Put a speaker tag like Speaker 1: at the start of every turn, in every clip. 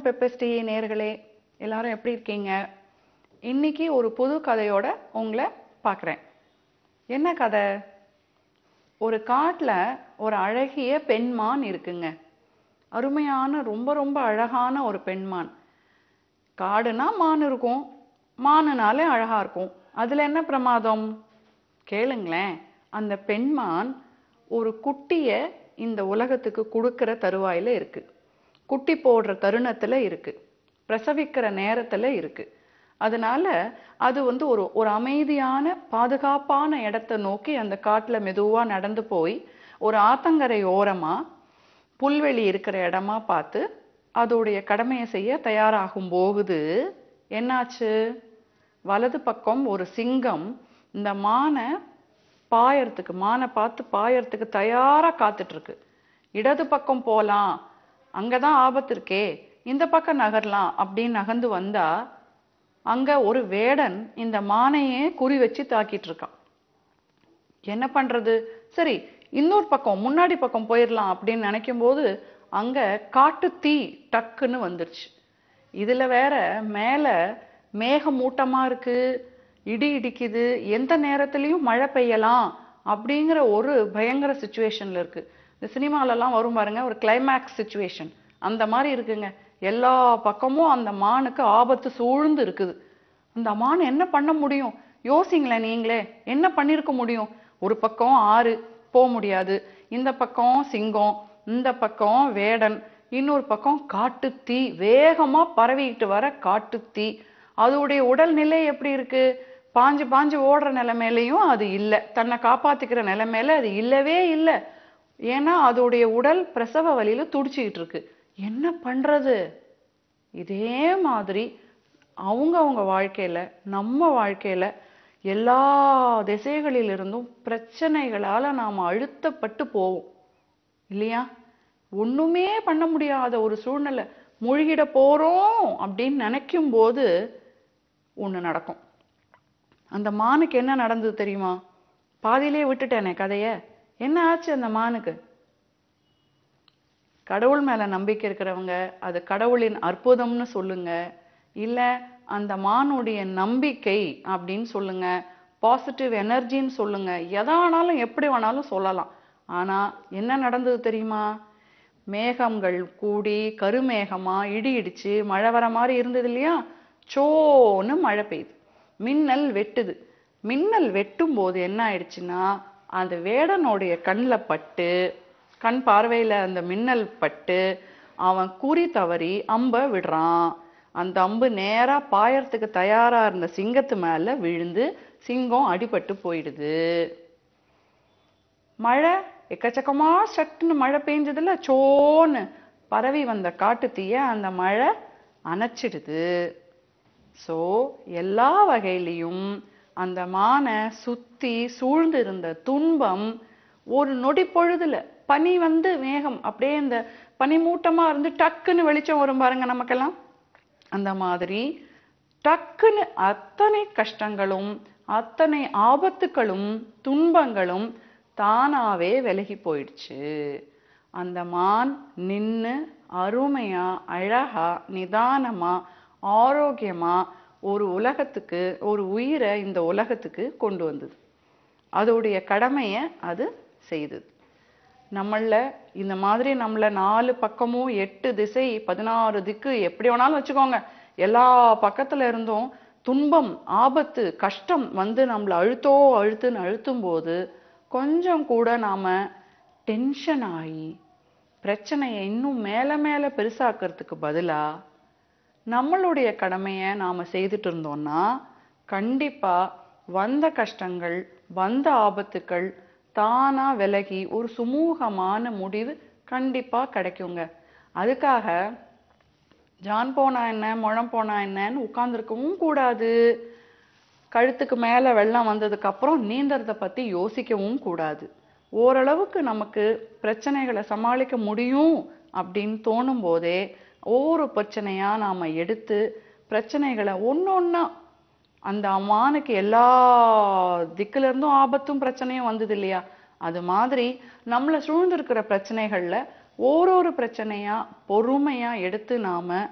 Speaker 1: பெப்பஸ்டி நேர்களே எல்லாரும் எப்படி இருக்கீங்க இன்னைக்கு ஒரு புது கதையோட உங்களை பார்க்குறேன் என்ன கதை ஒரு காட்டுல ஒரு அழகிய பெண்மான் இருக்குங்க அருமையான ரொம்ப ரொம்ப அழகான ஒரு பெண்மான் காடுனா மான் இருக்கும் மானுனாலே அழகா இருக்கும் அதுல என்ன பிரமாதம் கேளுங்களேன் அந்த பெண்மான் ஒரு குட்டிய இந்த உலகத்துக்கு கொடுக்கிற தருவாயில இருக்கு குட்டி போடுற தருணத்துல இருக்கு பிரசவிக்கிற நேரத்துல இருக்கு அதனால அது வந்து ஒரு ஒரு அமைதியான பாதுகாப்பான இடத்தை நோக்கி அந்த காட்டுல மெதுவா நடந்து போய் ஒரு ஆத்தங்கரை ஓரமா புல்வெளி இருக்கிற இடமா பார்த்து அதோடைய கடமையை செய்ய தயாராகும் போகுது என்னாச்சு வலது பக்கம் ஒரு சிங்கம் இந்த மானை பாயறதுக்கு மானை பார்த்து பாயறதுக்கு தயாரா காத்துட்டு இருக்கு இடது பக்கம் போலாம் அங்கதான் ஆபத்து இருக்கே இந்த பக்கம் நகரலாம் அப்படின்னு நகர்ந்து வந்தா அங்க ஒரு வேடன் இந்த மானையே குறி வச்சு தாக்கிட்டு இருக்கான் என்ன பண்றது சரி இன்னொரு பக்கம் முன்னாடி பக்கம் போயிடலாம் அப்படின்னு நினைக்கும் போது அங்க காட்டு தீ டக்குன்னு வந்துருச்சு இதுல வேற மேல மேகமூட்டமா இருக்கு இடி இடிக்குது எந்த நேரத்துலயும் மழை பெய்யலாம் அப்படிங்கிற ஒரு பயங்கர சுச்சுவேஷன்ல இருக்கு இந்த சினிமாலெல்லாம் வரும் பாருங்க ஒரு கிளைமேக்ஸ் சுச்சுவேஷன் அந்த மாதிரி இருக்குங்க எல்லா பக்கமும் அந்த மானுக்கு ஆபத்து சூழ்ந்து இருக்குது அந்த மான் என்ன பண்ண முடியும் யோசிங்களேன் நீங்களே என்ன பண்ணிருக்க முடியும் ஒரு பக்கம் ஆறு போக முடியாது இந்த பக்கம் சிங்கம் இந்த பக்கம் வேடன் இன்னொரு பக்கம் காட்டு தீ வேகமா பரவிக்கிட்டு வர காட்டு தீ அதோடைய உடல்நிலை எப்படி இருக்கு பாஞ்சு பாஞ்சு ஓடுற நிலைமையிலையும் அது இல்லை தன்னை காப்பாத்திக்கிற நிலைமையில அது இல்லவே இல்லை ஏன்னா அதோடைய உடல் பிரசவ வலியில துடிச்சுக்கிட்டு இருக்கு என்ன பண்றது இதே மாதிரி அவங்க அவங்க வாழ்க்கையில நம்ம வாழ்க்கையில எல்லா திசைகளிலிருந்தும் பிரச்சனைகளால நாம அழுத்தப்பட்டு போவோம் இல்லையா ஒண்ணுமே பண்ண முடியாத ஒரு சூழ்நிலை மூழ்கிட போறோம் அப்படின்னு நினைக்கும் போது ஒண்ணு நடக்கும் அந்த மானுக்கு என்ன நடந்தது தெரியுமா பாதியிலே விட்டுட்டேனே கதைய என்ன ஆச்சு அந்த மானுக்கு கடவுள் மேல நம்பிக்கை இருக்கிறவங்க அது கடவுளின் அற்புதம்னு சொல்லுங்க இல்ல அந்த மானுடைய நம்பிக்கை அப்படின்னு சொல்லுங்க பாசிட்டிவ் எனர்ஜின்னு சொல்லுங்க எதானாலும் எப்படி வேணாலும் சொல்லலாம் ஆனா என்ன நடந்தது தெரியுமா மேகங்கள் கூடி கருமேகமா இடி இடிச்சு மழை வர மாதிரி இருந்தது இல்லையா சோன்னு மழை பெய்யுது மின்னல் வெட்டுது மின்னல் வெட்டும் போது என்ன ஆயிடுச்சுன்னா அந்த வேடனுடைய கண்ணில் பட்டு கண் பார்வையில அந்த மின்னல் பட்டு அவன் குறி தவறி அம்ப விடுறான் அந்த அம்பு நேரா பாயறதுக்கு தயாரா இருந்த சிங்கத்து மேல விழுந்து சிங்கம் அடிபட்டு போயிடுது மழை எக்கச்சக்கமா சட்டுன்னு மழை பெஞ்சதுல சோன்னு பரவி வந்த காட்டு தீய அந்த மழை அணைச்சிடுது சோ எல்லா வகையிலையும் அந்த மானை சுத்தி சூழ்ந்து இருந்த துன்பம் ஒரு நொடி பொழுதுல பனி வந்து மேகம் அப்படியே இந்த பனிமூட்டமா இருந்து டக்குன்னு வெளிச்சம் வரும் பாருங்க நமக்கெல்லாம் அந்த மாதிரி டக்குன்னு அத்தனை கஷ்டங்களும் அத்தனை ஆபத்துக்களும் துன்பங்களும் தானாவே விலகி போயிடுச்சு அந்த மான் நின்னு அருமையா அழகா நிதானமா ஆரோக்கியமா ஒரு உலகத்துக்கு ஒரு உயிரை இந்த உலகத்துக்கு கொண்டு வந்தது அதோடைய கடமையை அது செய்தது நம்மள இந்த மாதிரி நம்மள நாலு பக்கமும் எட்டு திசை பதினாறு திக்கு எப்படி வேணாலும் வச்சுக்கோங்க எல்லா பக்கத்துல இருந்தும் துன்பம் ஆபத்து கஷ்டம் வந்து நம்மள அழுத்தோ அழுத்துன்னு அழுத்தும் போது கொஞ்சம் கூட நாம டென்ஷன் ஆகி பிரச்சனையை இன்னும் மேல மேல பெருசாக்குறதுக்கு பதிலா நம்மளுடைய கடமையை நாம செய்துட்டு இருந்தோம்னா கண்டிப்பா வந்த கஷ்டங்கள் வந்த ஆபத்துக்கள் தானா விலகி ஒரு சுமூகமான முடிவு கண்டிப்பா கிடைக்குங்க அதுக்காக ஜான் போனா என்ன முழம் போனா என்னன்னு உட்கார்ந்துருக்கவும் கூடாது கழுத்துக்கு மேல வெள்ளம் வந்ததுக்கு அப்புறம் நீந்தறத பத்தி யோசிக்கவும் கூடாது ஓரளவுக்கு நமக்கு பிரச்சனைகளை சமாளிக்க முடியும் அப்படின்னு தோணும் போதே ஒவ்வொரு பிரச்சனையா நாம எடுத்து பிரச்சனைகளை ஒன்னொன்னா அந்த அம்மானுக்கு எல்லா திக்குல இருந்தும் ஆபத்தும் பிரச்சனையும் வந்தது இல்லையா அது மாதிரி நம்மளை சூழ்ந்திருக்கிற பிரச்சனைகள்ல ஓரொரு பிரச்சனையா பொறுமையா எடுத்து நாம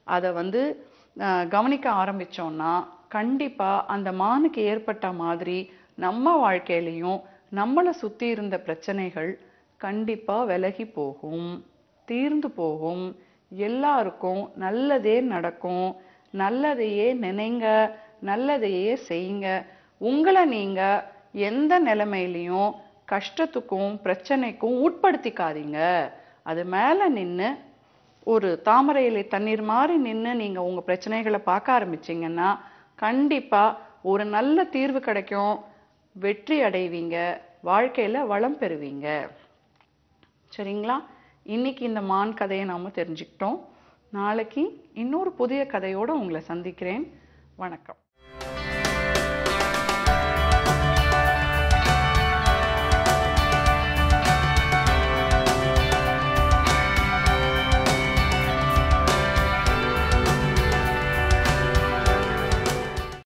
Speaker 1: அதை வந்து அஹ், கவனிக்க ஆரம்பிச்சோம்னா கண்டிப்பா அந்த மானுக்கு ஏற்பட்ட மாதிரி நம்ம வாழ்க்கையிலையும் நம்மளை சுத்தி இருந்த பிரச்சனைகள் கண்டிப்பா விலகி போகும் தீர்ந்து போகும் எல்லாருக்கும் நல்லதே நடக்கும் நல்லதையே நினைங்க நல்லதையே செய்யுங்க உங்களை நீங்க எந்த நிலைமையிலையும் கஷ்டத்துக்கும் பிரச்சனைக்கும் உட்படுத்திக்காதீங்க அது மேல நின்னு ஒரு தாமரை இலை தண்ணீர் மாதிரி நின்னு நீங்க உங்க பிரச்சனைகளை பார்க்க ஆரம்பிச்சீங்கன்னா கண்டிப்பா ஒரு நல்ல தீர்வு கிடைக்கும் வெற்றி அடைவீங்க வாழ்க்கையில வளம் பெறுவீங்க சரிங்களா இன்னைக்கு இந்த மான் கதையை நாம தெரிஞ்சுக்கிட்டோம் நாளைக்கு இன்னொரு புதிய கதையோட உங்களை சந்திக்கிறேன் வணக்கம்